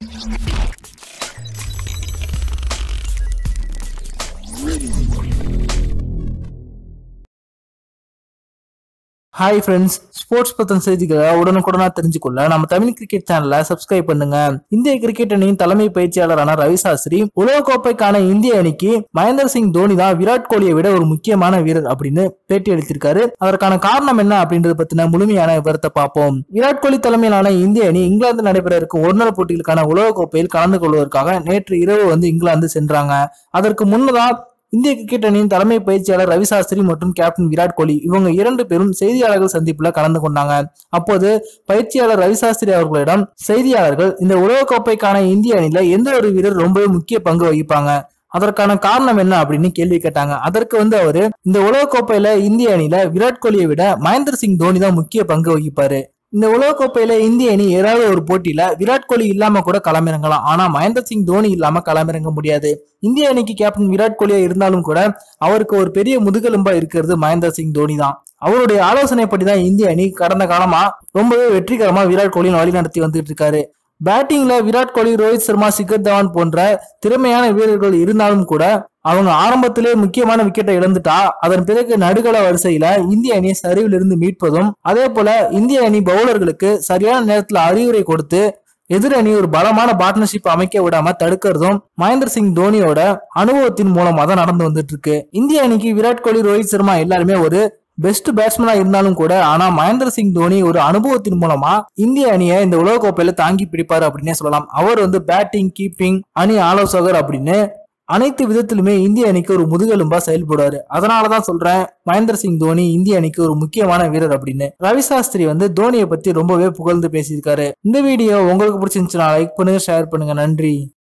hi friends sports பத்தின செய்திகளை உடனுக்குடனா தெரிஞ்சுக்கொள்ள நம்ம தமிழ் கிரிக்கெட் சேனலை சப்ஸ்கிரைப் பண்ணுங்க இந்திய கிரிக்கெட் அணியின் தலைமை பயிற்சியாளரான ரவி சாஸ்திரி உலகக்கோப்பைக்கான இந்திய அணிக்கு மகேந்திர சிங் தோனி தான் விராட் கோலியை விட ஒரு முக்கியமான வீரர் அப்படின்னு பேட்டி அளித்திருக்காரு அதற்கான காரணம் என்ன அப்படின்றத பத்தின முழுமையான விவரத்தை பார்ப்போம் விராட் கோலி தலைமையிலான இந்திய அணி இங்கிலாந்து நடைபெற இருக்கும் ஒருநாள் போட்டிகளுக்கான உலகக்கோப்பையில் கலந்து கொள்வதற்காக நேற்று இரவு வந்து இங்கிலாந்து சென்றாங்க அதற்கு முன்னதா இந்திய கிரிக்கெட் அணியின் தலைமை பயிற்சியாளர் ரவி சாஸ்திரி மற்றும் கேப்டன் விராட் கோலி இவங்க இரண்டு பேரும் செய்தியாளர்கள் சந்திப்புல கலந்து கொண்டாங்க அப்போது பயிற்சியாளர் ரவி சாஸ்திரி அவர்களிடம் செய்தியாளர்கள் இந்த உலகக்கோப்பைக்கான இந்திய அணியில எந்த ஒரு வீரர் ரொம்பவே முக்கிய பங்கு வகிப்பாங்க அதற்கான காரணம் என்ன அப்படின்னு கேள்வி கேட்டாங்க அதற்கு வந்து அவரு இந்த உலகக்கோப்பையில இந்திய அணியில விராட் கோலியை விட மகேந்திர சிங் தோனி தான் முக்கிய பங்கு வகிப்பாரு இந்த உலகக்கோப்பையில இந்திய அணி ஏதாவது ஒரு போட்டியில விராட் கோலி இல்லாம கூட களமிறங்கலாம் ஆனா மகேந்திர சிங் தோனி இல்லாம களமிறங்க முடியாது இந்திய அணிக்கு கேப்டன் விராட் கோலியா இருந்தாலும் கூட அவருக்கு ஒரு பெரிய முதுகெலும்பா இருக்கிறது மகேந்திர சிங் தோனி தான் அவருடைய ஆலோசனைப்படி தான் இந்திய அணி கடந்த காலமா ரொம்பவே வெற்றிகரமா விராட் கோலியின் வழி நடத்தி வந்துட்டு இருக்காரு பேட்டிங்ல விராட் கோலி ரோஹித் சர்மா சிகர் தவான் போன்ற திறமையான வீரர்கள் இருந்தாலும் கூட அவங்க ஆரம்பத்திலே முக்கியமான விக்கெட்டை இழந்துட்டா அதன் பிறகு நடுகள வரிசையில இந்திய அணியை சரிவிலிருந்து மீட்பதும் அதே போல இந்திய அணி பவுலர்களுக்கு சரியான நேரத்துல அறிவுரை கொடுத்து எதிர் அணி ஒரு பலமான பார்ட்னர்ஷிப் அமைக்க விடாம தடுக்கிறதும் மகேந்திர சிங் தோனியோட அனுபவத்தின் மூலமா தான் நடந்து வந்துட்டு இருக்கு இந்திய அணிக்கு விராட் கோலி ரோஹித் சர்மா எல்லாருமே ஒரு பெஸ்ட் பேட்ஸ்மேனா இருந்தாலும் கூட ஆனா மகேந்திர சிங் தோனி ஒரு அனுபவத்தின் மூலமா இந்திய அணியை இந்த உலகக்கோப்பையில தாங்கி பிடிப்பாரு அப்படின்னே சொல்லலாம் அவர் வந்து பேட்டிங் கீப்பிங் அணி ஆலோசகர் அப்படின்னு அனைத்து விதத்திலுமே இந்திய அணிக்கு ஒரு முதுகெலும்பா செயல்படுவாரு அதனாலதான் சொல்றேன் மகேந்திர சிங் தோனி இந்திய அணிக்கு ஒரு முக்கியமான வீரர் அப்படின்னு ரவி சாஸ்திரி வந்து தோனியை பத்தி ரொம்பவே புகழ்ந்து பேசியிருக்காரு இந்த வீடியோ உங்களுக்கு பிடிச்சிருந்துச்சுன்னா லைக் பண்ணுங்க ஷேர் பண்ணுங்க நன்றி